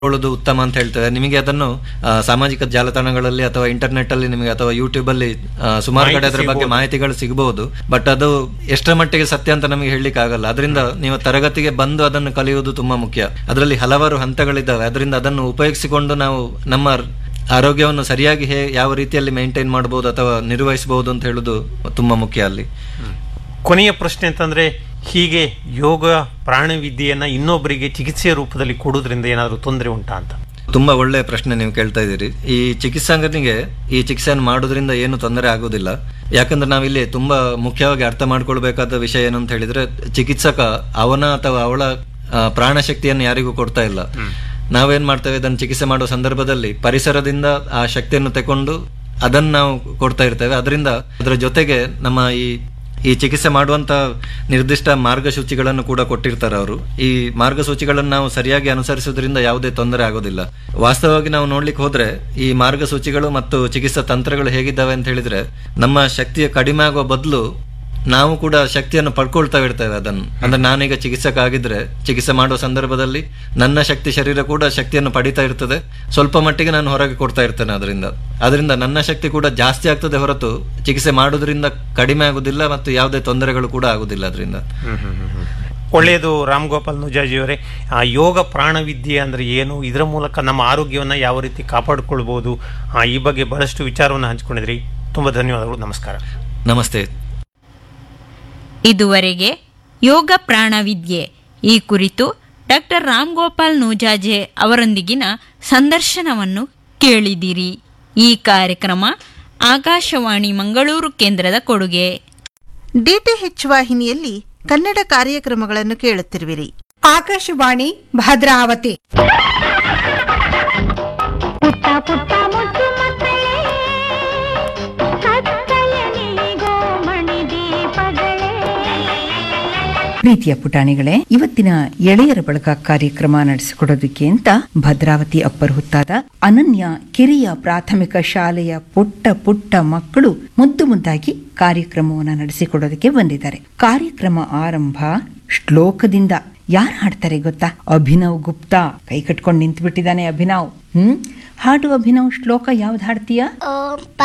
ಕೊಳ್ಳೋದು ಉತ್ತಮ ಅಂತ ಹೇಳ್ತೇವೆ ನಿಮಗೆ ಅದನ್ನು ಆ, ಸಾಮಾಜಿಕ ಜಾಲತಾಣಗಳಲ್ಲಿ ಅಥವಾ ಇಂಟರ್ನೆಟ್ ಅಲ್ಲಿ ನಿಮಗೆ ಅಥವಾ ಯೂಟ್ಯೂಬ್ ಅಲ್ಲಿ ಆ, ಸುಮಾರು ಕಡೆ ಅದರ ಬಗ್ಗೆ ಮಾಹಿತಿಗಳು ಸಿಗಬಹುದು ಬಟ್ ಅದು ಎಷ್ಟರ ಮಟ್ಟಿಗೆ ಸತ್ಯ ಅಂತ ನಮಗೆ ಹೇಳಲಿಕ್ಕೆ ಆಗಲ್ಲ ಅದರಿಂದ ನೀವು ತರಗತಿಗೆ ಬಂದು ಅದನ್ನು ಕಲಿಯುವುದು ತುಂಬಾ ಮುಖ್ಯ ಅದರಲ್ಲಿ ಹಲವಾರು ಹಂತಗಳಿದ್ದಾವೆ ಅದರಿಂದ ಅದನ್ನು ಉಪಯೋಗಿಸಿಕೊಂಡು ನಾವು ನಮ್ಮ ಆರೋಗ್ಯವನ್ನು ಸರಿಯಾಗಿ ಹೇ ಯಾವ ರೀತಿಯಲ್ಲಿ ಮೇಂಟೈನ್ ಮಾಡಬಹುದು ಅಥವಾ ನಿರ್ವಹಿಸಬಹುದು ಅಂತ ಹೇಳುದು ತುಂಬಾ ಮುಖ್ಯ ಅಲ್ಲಿ ಕೊನೆಯ ಪ್ರಶ್ನೆ ಅಂತಂದ್ರೆ ಹೀಗೆ ಯೋಗ ಪ್ರಾಣವಿದ್ಯೆಯನ್ನ ಇನ್ನೊಬ್ಬರಿಗೆ ಚಿಕಿತ್ಸೆಯ ರೂಪದಲ್ಲಿ ಕೊಡೋದ್ರಿಂದ ಏನಾದರೂ ತೊಂದರೆ ಉಂಟಾ ಅಂತ ತುಂಬಾ ಒಳ್ಳೆ ಪ್ರಶ್ನೆ ನೀವು ಕೇಳ್ತಾ ಇದ್ದೀರಿ ಈ ಚಿಕಿತ್ಸಾಂಗನಿಗೆ ಈ ಚಿಕಿತ್ಸೆಯನ್ನು ಮಾಡೋದ್ರಿಂದ ಏನು ತೊಂದರೆ ಆಗೋದಿಲ್ಲ ಯಾಕಂದ್ರೆ ನಾವಿಲ್ಲಿ ತುಂಬಾ ಮುಖ್ಯವಾಗಿ ಅರ್ಥ ಮಾಡ್ಕೊಳ್ಬೇಕಾದ ವಿಷಯ ಏನು ಅಂತ ಹೇಳಿದ್ರೆ ಚಿಕಿತ್ಸಕ ಅವನ ಅಥವಾ ಅವಳ ಆ, ಪ್ರಾಣಶಕ್ತಿಯನ್ನು ಯಾರಿಗೂ ಕೊಡ್ತಾ ಇಲ್ಲ ನಾವೇನ್ ಮಾಡ್ತೇವೆ ಇದನ್ನು ಚಿಕಿತ್ಸೆ ಮಾಡುವ ಸಂದರ್ಭದಲ್ಲಿ ಪರಿಸರದಿಂದ ಆ ಶಕ್ತಿಯನ್ನು ತಕೊಂಡು ಅದನ್ನು ನಾವು ಕೊಡ್ತಾ ಇರ್ತೇವೆ ಅದರಿಂದ ಅದರ ಜೊತೆಗೆ ನಮ್ಮ ಈ ಈ ಚಿಕಿತ್ಸೆ ಮಾಡುವಂತ ನಿರ್ದಿಷ್ಟ ಮಾರ್ಗಸೂಚಿಗಳನ್ನು ಕೂಡ ಕೊಟ್ಟಿರ್ತಾರೆ ಅವರು ಈ ಮಾರ್ಗಸೂಚಿಗಳನ್ನು ನಾವು ಸರಿಯಾಗಿ ಅನುಸರಿಸುವುದರಿಂದ ಯಾವುದೇ ತೊಂದರೆ ಆಗೋದಿಲ್ಲ ವಾಸ್ತವವಾಗಿ ನಾವು ನೋಡ್ಲಿಕ್ಕೆ ಹೋದ್ರೆ ಈ ಮಾರ್ಗಸೂಚಿಗಳು ಮತ್ತು ಚಿಕಿತ್ಸಾ ತಂತ್ರಗಳು ಹೇಗಿದ್ದಾವೆ ಅಂತ ಹೇಳಿದ್ರೆ ನಮ್ಮ ಶಕ್ತಿಯ ಕಡಿಮೆ ಆಗುವ ಬದಲು ನಾವು ಕೂಡ ಶಕ್ತಿಯನ್ನು ಪಡ್ಕೊಳ್ತಾ ಇರ್ತೇವೆ ಅದನ್ನು ಅಂದ್ರೆ ನಾನೀಗ ಚಿಕಿತ್ಸಕ ಆಗಿದ್ರೆ ಚಿಕಿತ್ಸೆ ಮಾಡುವ ಸಂದರ್ಭದಲ್ಲಿ ನನ್ನ ಶಕ್ತಿ ಶರೀರ ಕೂಡ ಶಕ್ತಿಯನ್ನು ಪಡಿತಾ ಇರ್ತದೆ ಸ್ವಲ್ಪ ಮಟ್ಟಿಗೆ ನಾನು ಹೊರಗೆ ಕೊಡ್ತಾ ಇರ್ತೇನೆ ಅದರಿಂದ ಅದರಿಂದ ನನ್ನ ಶಕ್ತಿ ಕೂಡ ಜಾಸ್ತಿ ಆಗ್ತದೆ ಹೊರತು ಚಿಕಿತ್ಸೆ ಮಾಡೋದ್ರಿಂದ ಕಡಿಮೆ ಆಗುದಿಲ್ಲ ಮತ್ತು ಯಾವುದೇ ತೊಂದರೆಗಳು ಕೂಡ ಆಗುದಿಲ್ಲ ಅದರಿಂದ ಒಳ್ಳೆಯದು ರಾಮ್ ಗೋಪಾಲ್ ನುಜಾಜಿಯವರೇ ಆ ಯೋಗ ಪ್ರಾಣವಿದ್ಯೆ ಅಂದ್ರೆ ಏನು ಇದರ ಮೂಲಕ ನಮ್ಮ ಆರೋಗ್ಯವನ್ನು ಯಾವ ರೀತಿ ಕಾಪಾಡಿಕೊಳ್ಬೋದು ಆ, ಈ ಬಗ್ಗೆ ಬಹಳಷ್ಟು ವಿಚಾರವನ್ನು ಹಂಚಿಕೊಂಡಿದ್ರಿ ತುಂಬಾ ಧನ್ಯವಾದಗಳು ನಮಸ್ಕಾರ ನಮಸ್ತೆ ಇದುವರೆಗೆ ಯೋಗ ಪ್ರಾಣವಿದ್ಯೆ ಈ ಕುರಿತು ಡಾಕ್ಟರ್ ರಾಮ್ ಗೋಪಾಲ್ ನೂಜಾಜೆ ಅವರೊಂದಿಗಿನ ಸಂದರ್ಶನವನ್ನು ಕೇಳಿದಿರಿ ಈ ಕಾರ್ಯಕ್ರಮ ಆಕಾಶವಾಣಿ ಮಂಗಳೂರು ಕೇಂದ್ರದ ಕೊಡುಗೆ ಡಿಟಿಎಚ್ ವಾಹಿನಿಯಲ್ಲಿ ಕನ್ನಡ ಕಾರ್ಯಕ್ರಮಗಳನ್ನು ಕೇಳುತ್ತಿರುವಿರಿ ಆಕಾಶವಾಣಿ ಭದ್ರಾವತಿ ಪುಟ್ಟ ಪುಟ್ಟ ಮುದ್ದು ಮಕ್ಕಳೇ ಕತ್ತಲ ನೀಗೋ ಮಣಿ ದೀಪಗಳೇ ಪ್ರೀತಿಯ ಪುಟಾಣಿಗಳೇ ಇವತ್ತಿನ ಎಳೆಯರ ಬಳಗ ಕಾರ್ಯಕ್ರಮ ನಡೆಸಿಕೊಡೋದಕ್ಕೆ ಅಂತ ಭದ್ರಾವತಿ ಅಪ್ಪರ್ ಹುತ್ತಾದ ಅನನ್ಯ ಕಿರಿಯ ಪ್ರಾಥಮಿಕ ಶಾಲೆಯ ಪುಟ್ಟ ಪುಟ್ಟ ಮಕ್ಕಳು ಮುದ್ದು ಮುದ್ದಾಗಿ ಕಾರ್ಯಕ್ರಮವನ್ನ ನಡೆಸಿಕೊಡೋದಕ್ಕೆ ಬಂದಿದ್ದಾರೆ ಕಾರ್ಯಕ್ರಮ ಆರಂಭ ಶ್ಲೋಕದಿಂದ ಯಾರು ಹಾಡ್ತಾರೆ ಗೊತ್ತಾ ಅಭಿನವ್ ಗುಪ್ತಾ ಕೈ ಕಟ್ಕೊಂಡು ನಿಂತು ಬಿಟ್ಟಿದ್ದಾನೆ ಅಭಿನವ್ ಹ್ಮ್ ಹಾಡು ಅಭಿನವ್ ಶ್ಲೋಕ ಯಾವ್ದು ಹಾಡ್ತೀಯಾ ಓಂ